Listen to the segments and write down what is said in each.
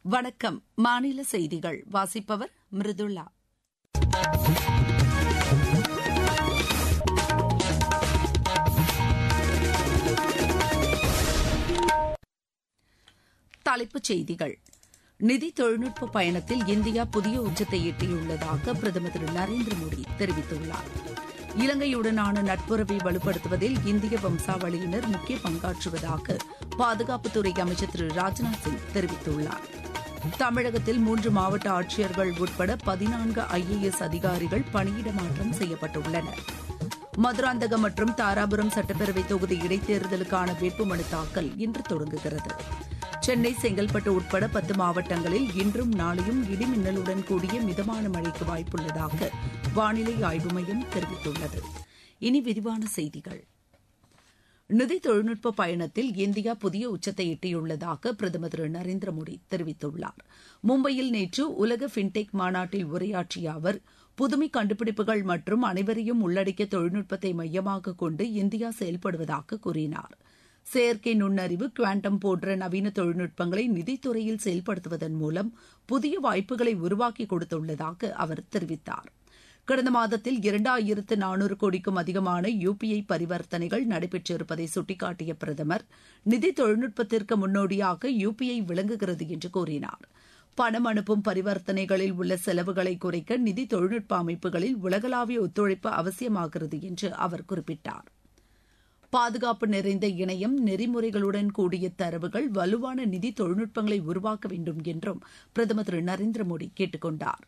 வணக்கம் மாநில செய்திகள் வாசிப்பவர் மிருதுளா தலைப்புச் செய்திகள் நிதி தொழில்நுட்ப பயணத்தில் இந்தியா புதிய உச்சத்தை எட்டியுள்ளதாக பிரதமர் திரு நரேந்திர மோடி தெரிவித்துள்ளார் இலங்கையுடனான நட்புறவை வலுப்படுத்துவதில் இந்திய வம்சாவளியினர் முக்கிய பங்காற்றுவதாக பாதுகாப்புத்துறை அமைச்சர் திரு ராஜ்நாத் சிங் தெரிவித்துள்ளார் தமிழகத்தில் மூன்று மாவட்ட ஆட்சியர்கள் உட்பட பதினான்கு ஐஏஎஸ் அதிகாரிகள் பணியிட மாற்றம் செய்யப்பட்டுள்ளனர் மதுராந்தகம் மற்றும் தாராபுரம் சட்டப்பேரவை தொகுதி இடைத்தேர்தலுக்கான வேட்புமனு தாக்கல் இன்று தொடங்குகிறது சென்னை செங்கல்பட்டு உட்பட பத்து மாவட்டங்களில் இன்றும் நாளையும் இடிமின்னலுடன் கூடிய மிதமான மழைக்கு வாய்ப்புள்ளதாக வானிலை ஆய்வு மையம் தெரிவித்துள்ளது இனி விரிவான செய்திகள் நிதி தொழில்நுட்ப பயணத்தில் இந்தியா புதிய உச்சத்தை எட்டியுள்ளதாக பிரதமர் திரு நரேந்திர மோடி தெரிவித்துள்ளார் மும்பையில் நேற்று உலக பின்டெக் மாநாட்டில் உரையாற்றிய அவர் புதுமை கண்டுபிடிப்புகள் மற்றும் அனைவரையும் உள்ளடக்கிய தொழில்நுட்பத்தை மையமாக கொண்டு இந்தியா செயல்படுவதாக கூறினார் செயற்கை நுண்ணறிவு குவாண்டம் போன்ற நவீன தொழில்நுட்பங்களை நிதித்துறையில் செயல்படுத்துவதன் மூலம் புதிய வாய்ப்புகளை உருவாக்கி கொடுத்துள்ளதாக அவர் தெரிவித்தார் கடந்த மாதத்தில் இரண்டாயிரத்து நானூறு கோடிக்கும் அதிகமான யுபிஐ பரிவர்த்தனைகள் நடைபெற்றிருப்பதை சுட்டிக்காட்டிய பிரதமர் நிதி தொழில்நுட்பத்திற்கு முன்னோடியாக யுபிஐ விளங்குகிறது என்று கூறினார் பணம் அனுப்பும் பரிவர்த்தனைகளில் உள்ள செலவுகளை குறைக்க நிதி தொழில்நுட்ப அமைப்புகளில் உலகளாவிய ஒத்துழைப்பு அவசியமாகிறது என்று அவர் குறிப்பிட்டார் பாதுகாப்பு நிறைந்த இணையம் நெறிமுறைகளுடன் கூடிய தரவுகள் வலுவான நிதி தொழில்நுட்பங்களை உருவாக்க வேண்டும் என்றும் பிரதமர் திரு நரேந்திர மோடி கேட்டுக் கொண்டார்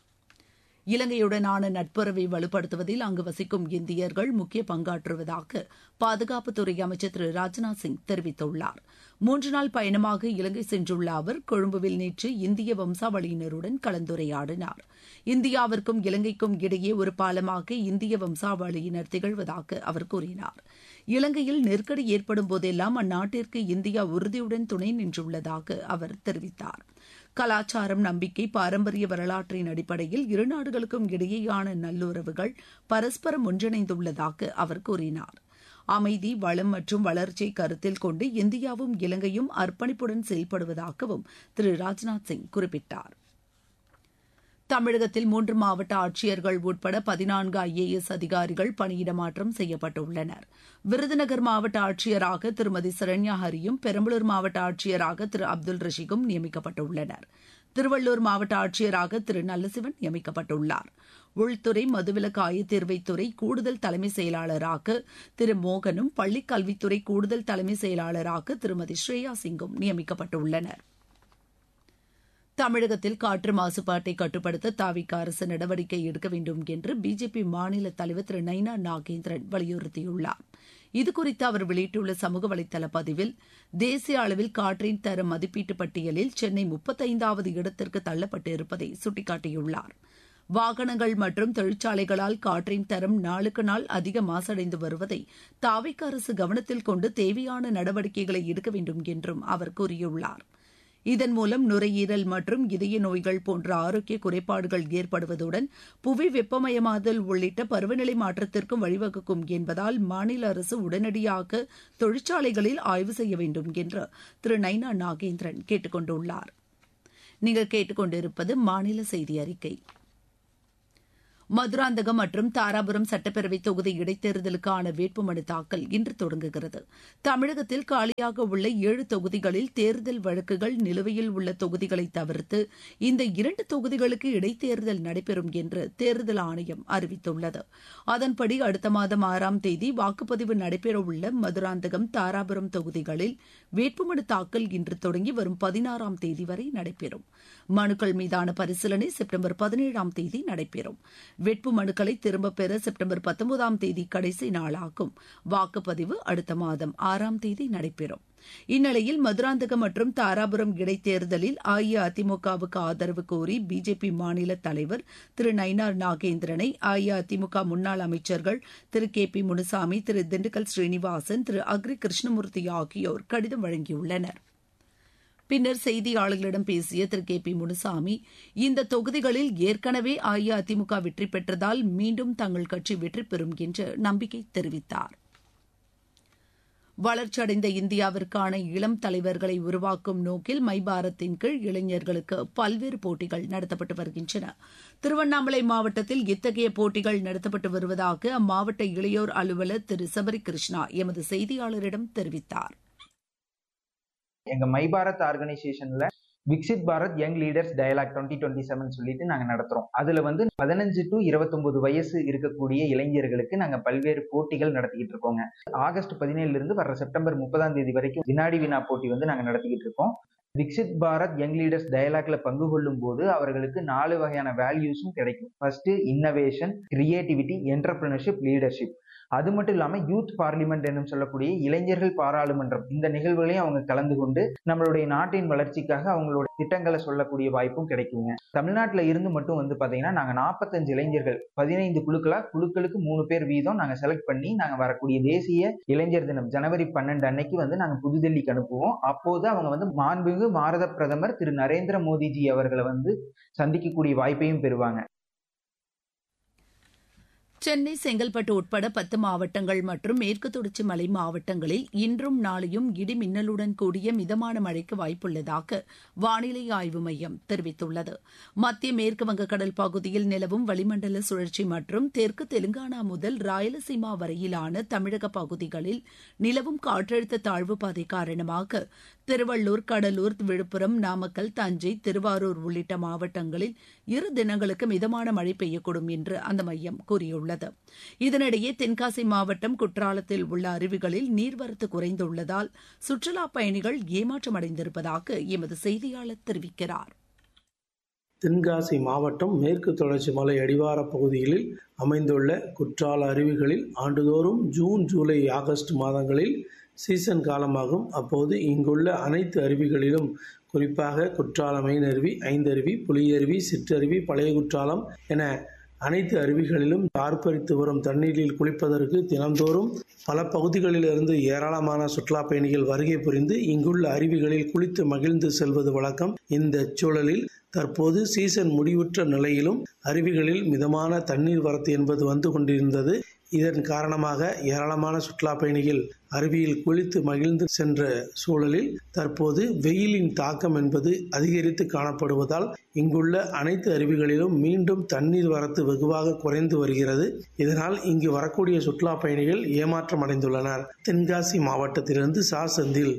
இலங்கையுடனான நட்புறவை வலுப்படுத்துவதில் அங்கு வசிக்கும் இந்தியர்கள் முக்கிய பங்காற்றுவதாக பாதுகாப்புத்துறை அமைச்சர் திரு ராஜ்நாத் சிங் தெரிவித்துள்ளார் மூன்று நாள் பயணமாக இலங்கை சென்றுள்ள அவர் கொழும்புவில் நேற்று இந்திய வம்சாவளியினருடன் கலந்துரையாடினார் இந்தியாவிற்கும் இலங்கைக்கும் இடையே ஒரு பாலமாக இந்திய வம்சாவளியினர் திகழ்வதாக அவர் கூறினார் இலங்கையில் நெருக்கடி ஏற்படும் போதெல்லாம் அந்நாட்டிற்கு இந்தியா உறுதியுடன் துணை நின்றுள்ளதாக அவர் தெரிவித்தார் கலாச்சாரம் நம்பிக்கை பாரம்பரிய வரலாற்றின் அடிப்படையில் இரு நாடுகளுக்கும் இடையேயான நல்லுறவுகள் பரஸ்பரம் ஒன்றிணைந்துள்ளதாக அவர் கூறினார் அமைதி வளம் மற்றும் வளர்ச்சியை கருத்தில் கொண்டு இந்தியாவும் இலங்கையும் அர்ப்பணிப்புடன் செயல்படுவதாகவும் திரு ராஜ்நாத் சிங் குறிப்பிட்டார் தமிழகத்தில் மூன்று மாவட்ட ஆட்சியர்கள் உட்பட பதினான்கு ஐஏஎஸ் அதிகாரிகள் பணியிட மாற்றம் செய்யப்பட்டுள்ளனர் விருதுநகர் மாவட்ட ஆட்சியராக திருமதி சரண்யா ஹரியும் பெரம்பலூர் மாவட்ட ஆட்சியராக திரு அப்துல் ரஷீகும் நியமிக்கப்பட்டுள்ளனர் திருவள்ளூர் மாவட்ட ஆட்சியராக திரு நல்லசிவன் நியமிக்கப்பட்டுள்ளார் உள்துறை மதுவிலக்கு ஆயத்தீர்வைத்துறை கூடுதல் தலைமை செயலாளராக திரு மோகனும் பள்ளிக் கல்வித்துறை கூடுதல் தலைமை செயலாளராக திருமதி ஸ்ரேயா சிங்கும் நியமிக்கப்பட்டுள்ளனர் தமிழகத்தில் காற்று மாசுபாட்டை கட்டுப்படுத்த தாவிக அரசு நடவடிக்கை எடுக்க வேண்டும் என்று பிஜேபி மாநில தலைவர் திரு நைனா நாகேந்திரன் வலியுறுத்தியுள்ளார் இதுகுறித்து அவர் வெளியிட்டுள்ள சமூக வலைதள பதிவில் தேசிய அளவில் காற்றின் தர மதிப்பீட்டு பட்டியலில் சென்னை முப்பத்தைந்தாவது இடத்திற்கு தள்ளப்பட்டிருப்பதை சுட்டிக்காட்டியுள்ளார் வாகனங்கள் மற்றும் தொழிற்சாலைகளால் காற்றின் தரம் நாளுக்கு நாள் அதிக மாசடைந்து வருவதை தாவிக அரசு கவனத்தில் கொண்டு தேவையான நடவடிக்கைகளை எடுக்க வேண்டும் என்றும் அவர் கூறியுள்ளார் இதன் மூலம் நுரையீரல் மற்றும் இதய நோய்கள் போன்ற ஆரோக்கிய குறைபாடுகள் ஏற்படுவதுடன் புவி வெப்பமயமாதல் உள்ளிட்ட பருவநிலை மாற்றத்திற்கும் வழிவகுக்கும் என்பதால் மாநில அரசு உடனடியாக தொழிற்சாலைகளில் ஆய்வு செய்ய வேண்டும் என்று திரு நைனா நாகேந்திரன் கேட்டுக் கொண்டுள்ளார் நீங்கள் கேட்டுக்கொண்டிருப்பது மாநில செய்தி அறிக்கை மதுராந்தகம் மற்றும் தாராபுரம் சட்டப்பேரவை தொகுதி இடைத்தேர்தலுக்கான வேட்புமனு தாக்கல் இன்று தொடங்குகிறது தமிழகத்தில் காலியாக உள்ள ஏழு தொகுதிகளில் தேர்தல் வழக்குகள் நிலுவையில் உள்ள தொகுதிகளை தவிர்த்து இந்த இரண்டு தொகுதிகளுக்கு இடைத்தேர்தல் நடைபெறும் என்று தேர்தல் ஆணையம் அறிவித்துள்ளது அதன்படி அடுத்த மாதம் ஆறாம் தேதி வாக்குப்பதிவு நடைபெறவுள்ள மதுராந்தகம் தாராபுரம் தொகுதிகளில் வேட்புமனு தாக்கல் இன்று தொடங்கி வரும் பதினாறாம் தேதி வரை நடைபெறும் மனுக்கள் மீதான பரிசீலனை செப்டம்பர் பதினேழாம் தேதி நடைபெறும் வேட்பு மனுக்களை திரும்பப் பெற செப்டம்பர் பத்தொன்பதாம் தேதி கடைசி நாளாகும் வாக்குப்பதிவு அடுத்த மாதம் ஆறாம் தேதி நடைபெறும் இந்நிலையில் மதுராந்தகம் மற்றும் தாராபுரம் இடைத்தேர்தலில் அஇஅதிமுகவுக்கு ஆதரவு கோரி பிஜேபி மாநில தலைவர் திரு நயினார் நாகேந்திரனை அஇஅதிமுக முன்னாள் அமைச்சர்கள் திரு கே பி முனுசாமி திரு திண்டுக்கல் ஸ்ரீனிவாசன் திரு அக்ரி கிருஷ்ணமூர்த்தி ஆகியோர் கடிதம் வழங்கியுள்ளனா் பின்னர் செய்தியாளர்களிடம் பேசிய திரு கே பி முனுசாமி இந்த தொகுதிகளில் ஏற்கனவே அஇஅதிமுக வெற்றி பெற்றதால் மீண்டும் தங்கள் கட்சி வெற்றி பெறும் என்று நம்பிக்கை தெரிவித்தார் வளர்ச்சியடைந்த இந்தியாவிற்கான இளம் தலைவர்களை உருவாக்கும் நோக்கில் மை பாரத்தின் கீழ் இளைஞர்களுக்கு பல்வேறு போட்டிகள் நடத்தப்பட்டு வருகின்றன திருவண்ணாமலை மாவட்டத்தில் இத்தகைய போட்டிகள் நடத்தப்பட்டு வருவதாக அம்மாவட்ட இளையோர் அலுவலர் திரு சபரி கிருஷ்ணா எமது செய்தியாளரிடம் தெரிவித்தார் எங்க மை பாரத் ஆர்கனைசேஷன்ல Viksit Bharat young leaders dialogue twenty twenty seven சொல்லிட்டு நாங்க நடத்துறோம் அதுல வந்து பதினஞ்சு டு இருபத்தொன்பது வயசு இருக்கக்கூடிய இளைஞர்களுக்கு நாங்க பல்வேறு போட்டிகள் நடத்திக்கிட்டு இருக்கோங்க ஆகஸ்ட் பதினேழுல இருந்து வர செப்டம்பர் முப்பதாம் தேதி வரைக்கும் வினாடி வினா போட்டி வந்து நாங்க நடத்திக்கிட்டு இருக்கோம் விக்சித் பாரத் யங் லீடர்ஸ் டயலாக்ல பங்கு கொள்ளும் போது அவர்களுக்கு நாலு வகையான வேல்யூஸும் கிடைக்கும் first innovation creativity entrepreneurship leadership அது மட்டும் இல்லாம யூத் பார்லிமெண்ட் என்னும் சொல்லக்கூடிய இளைஞர்கள் பாராளுமன்றம் இந்த நிகழ்வுகளையும் அவங்க கலந்து கொண்டு நம்மளுடைய நாட்டின் வளர்ச்சிக்காக அவங்களோட திட்டங்களை சொல்லக்கூடிய வாய்ப்பும் கிடைக்குங்க தமிழ்நாட்டில் இருந்து மட்டும் வந்து பாத்தீங்கன்னா நாங்க நாற்பத்தஞ்சு இளைஞர்கள் பதினைந்து குழுக்களா குழுக்களுக்கு மூணு பேர் வீதம் நாங்க செலக்ட் பண்ணி நாங்க வரக்கூடிய தேசிய இளைஞர் தினம் ஜனவரி பன்னெண்டு அன்னைக்கு வந்து நாங்க புதுடெல்லிக்கு அனுப்புவோம் அப்போது அவங்க வந்து மாண்புமிகு பாரத பிரதமர் திரு நரேந்திர மோடிஜி அவர்களை வந்து சந்திக்கக்கூடிய வாய்ப்பையும் பெறுவாங்க சென்னை செங்கல்பட்டு உட்பட பத்து மாவட்டங்கள் மற்றும் மேற்கு தொடர்ச்சி மலை மாவட்டங்களில் இன்றும் நாளையும் இடி மின்னலுடன் கூடிய மிதமான மழைக்கு வாய்ப்புள்ளதாக வானிலை ஆய்வு மையம் தெரிவித்துள்ளது மத்திய மேற்கு வங்கக்கடல் பகுதியில் நிலவும் வளிமண்டல சுழற்சி மற்றும் தெற்கு தெலுங்கானா முதல் ராயலசீமா வரையிலான தமிழக பகுதிகளில் நிலவும் காற்றழுத்த தாழ்வு பாதை காரணமாக திருவள்ளூர் கடலூர் விழுப்புரம் நாமக்கல் தஞ்சை திருவாரூர் உள்ளிட்ட மாவட்டங்களில் இரு தினங்களுக்கு மிதமான மழை பெய்யக்கூடும் என்று அந்த மையம் கூறியுள்ளது இதனிடையே தென்காசி மாவட்டம் குற்றாலத்தில் உள்ள அருவிகளில் நீர்வரத்து குறைந்துள்ளதால் சுற்றுலாப் பயணிகள் ஏமாற்றமடைந்திருப்பதாக எமது செய்தியாளர் தெரிவிக்கிறார் தென்காசி மாவட்டம் மேற்கு தொடர்ச்சி மலை அடிவார பகுதிகளில் அமைந்துள்ள குற்றால அருவிகளில் ஆண்டுதோறும் ஜூன் ஜூலை ஆகஸ்ட் மாதங்களில் சீசன் காலமாகும் அப்போது இங்குள்ள அனைத்து அருவிகளிலும் குறிப்பாக குற்றாலம் மெயின் அருவி ஐந்தருவி புலியருவி சிற்றருவி பழைய குற்றாலம் என அனைத்து அருவிகளிலும் ஆர்ப்பரித்து வரும் தண்ணீரில் குளிப்பதற்கு தினந்தோறும் பல பகுதிகளிலிருந்து ஏராளமான சுற்றுலா பயணிகள் வருகை புரிந்து இங்குள்ள அருவிகளில் குளித்து மகிழ்ந்து செல்வது வழக்கம் இந்த சூழலில் தற்போது சீசன் முடிவுற்ற நிலையிலும் அருவிகளில் மிதமான தண்ணீர் வரத்து என்பது வந்து கொண்டிருந்தது இதன் காரணமாக ஏராளமான சுற்றுலா பயணிகள் அருவியில் குளித்து மகிழ்ந்து சென்ற சூழலில் தற்போது வெயிலின் தாக்கம் என்பது அதிகரித்து காணப்படுவதால் இங்குள்ள அனைத்து அருவிகளிலும் மீண்டும் தண்ணீர் வரத்து வெகுவாக குறைந்து வருகிறது இதனால் இங்கு வரக்கூடிய சுற்றுலா பயணிகள் ஏமாற்றம் அடைந்துள்ளனர் தென்காசி மாவட்டத்திலிருந்து சா செந்தில்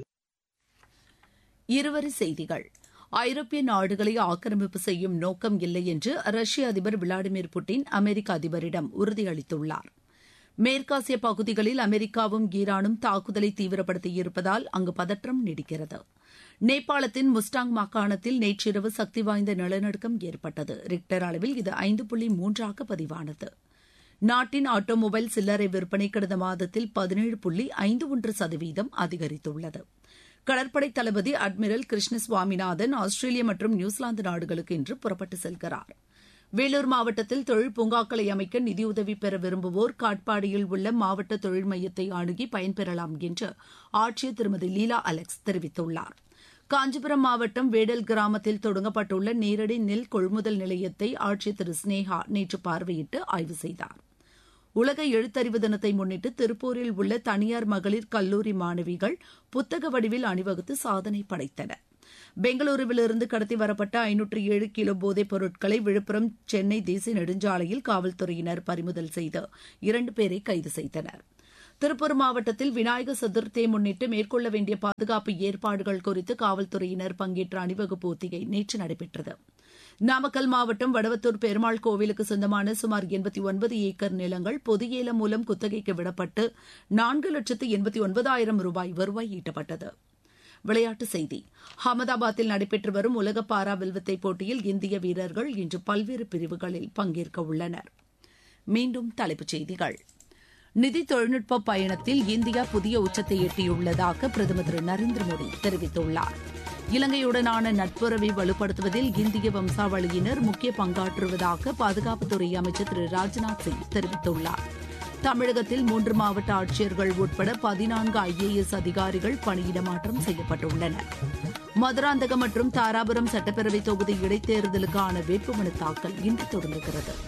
இருவரி செய்திகள் ஐரோப்பிய நாடுகளை ஆக்கிரமிப்பு செய்யும் நோக்கம் இல்லை என்று ரஷ்ய அதிபர் விளாடிமிர் புட்டின் அமெரிக்க அதிபரிடம் உறுதியளித்துள்ளார் மேற்காசிய பகுதிகளில் அமெரிக்காவும் ஈரானும் தாக்குதலை தீவிரப்படுத்தியிருப்பதால் அங்கு பதற்றம் நீடிக்கிறது நேபாளத்தின் முஸ்டாங் மாகாணத்தில் நேற்றிரவு சக்தி வாய்ந்த நிலநடுக்கம் ஏற்பட்டது ரிக்டர் அளவில் இது ஐந்து புள்ளி மூன்றாக பதிவானது நாட்டின் ஆட்டோமொபைல் சில்லறை விற்பனை கடந்த மாதத்தில் பதினேழு புள்ளி ஐந்து ஒன்று சதவீதம் அதிகரித்துள்ளது கடற்படை தளபதி அட்மிரல் கிருஷ்ண சுவாமிநாதன் ஆஸ்திரேலியா மற்றும் நியூசிலாந்து நாடுகளுக்கு இன்று புறப்பட்டு செல்கிறார் வேலூர் மாவட்டத்தில் தொழில் பூங்காக்களை அமைக்க நிதியுதவி பெற விரும்புவோர் காட்பாடியில் உள்ள மாவட்ட தொழில் மையத்தை அணுகி பயன்பெறலாம் என்று ஆட்சியர் திருமதி லீலா அலெக்ஸ் தெரிவித்துள்ளார் காஞ்சிபுரம் மாவட்டம் வேடல் கிராமத்தில் தொடங்கப்பட்டுள்ள நேரடி நெல் கொள்முதல் நிலையத்தை ஆட்சியர் திரு ஸ்னேகா நேற்று பார்வையிட்டு ஆய்வு செய்தார் உலக எழுத்தறிவு தினத்தை முன்னிட்டு திருப்பூரில் உள்ள தனியார் மகளிர் கல்லூரி மாணவிகள் புத்தக வடிவில் அணிவகுத்து சாதனை படைத்தனர் பெங்களூருவிலிருந்து கடத்தி வரப்பட்ட ஐநூற்று ஏழு கிலோ போதைப் பொருட்களை விழுப்புரம் சென்னை தேசிய நெடுஞ்சாலையில் காவல்துறையினர் பறிமுதல் செய்து இரண்டு பேரை கைது செய்தனர் திருப்பூர் மாவட்டத்தில் விநாயகர் சதுர்த்தியை முன்னிட்டு மேற்கொள்ள வேண்டிய பாதுகாப்பு ஏற்பாடுகள் குறித்து காவல்துறையினர் பங்கேற்ற அணிவகுப்பு ஒத்திகை நேற்று நடைபெற்றது நாமக்கல் மாவட்டம் வடவத்தூர் பெருமாள் கோவிலுக்கு சொந்தமான சுமார் எண்பத்தி ஒன்பது ஏக்கர் நிலங்கள் பொது ஏலம் மூலம் குத்தகைக்கு விடப்பட்டு நான்கு லட்சத்து எண்பத்தி ஒன்பதாயிரம் ரூபாய் வருவாய் ஈட்டப்பட்டது விளையாட்டுச் செய்தி அகமதாபாத்தில் நடைபெற்று வரும் உலக பாரா வில்வித்தை போட்டியில் இந்திய வீரர்கள் இன்று பல்வேறு பிரிவுகளில் பங்கேற்க உள்ளனர் மீண்டும் தலைப்புச் செய்திகள் நிதி தொழில்நுட்ப பயணத்தில் இந்தியா புதிய உச்சத்தை எட்டியுள்ளதாக பிரதமர் திரு நரேந்திர மோடி தெரிவித்துள்ளார் இலங்கையுடனான நட்புறவை வலுப்படுத்துவதில் இந்திய வம்சாவளியினர் முக்கிய பங்காற்றுவதாக பாதுகாப்புத்துறை அமைச்சர் திரு ராஜ்நாத் சிங் தெரிவித்துள்ளார் தமிழகத்தில் மூன்று மாவட்ட ஆட்சியர்கள் உட்பட பதினான்கு ஐஏஎஸ் அதிகாரிகள் பணியிடமாற்றம் செய்யப்பட்டுள்ளனர் மதுராந்தகம் மற்றும் தாராபுரம் சட்டப்பேரவை தொகுதி இடைத்தேர்தலுக்கான வேட்புமனு தாக்கல் இன்று தொடங்குகிறது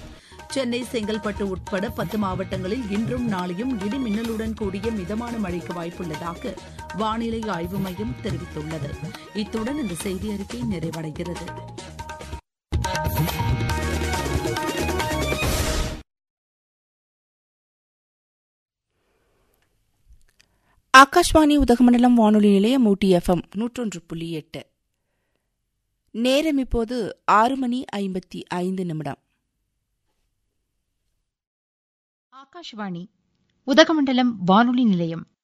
சென்னை செங்கல்பட்டு உட்பட பத்து மாவட்டங்களில் இன்றும் நாளையும் இடி மின்னலுடன் கூடிய மிதமான மழைக்கு வாய்ப்புள்ளதாக வானிலை ஆய்வு மையம் தெரிவித்துள்ளது இத்துடன் இந்த செய்தி அறிக்கை நிறைவடைகிறது ஆகாஷ்வாணி உதகமண்டலம் வானொலி நிலையம் ஊட்டி எஃப்எம் நூற்றொன்று புள்ளி எட்டு நேரம் இப்போது ஆறு மணி ஐம்பத்தி ஐந்து நிமிடம் ஆகாஷ்வாணி உதகமண்டலம் வானொலி நிலையம்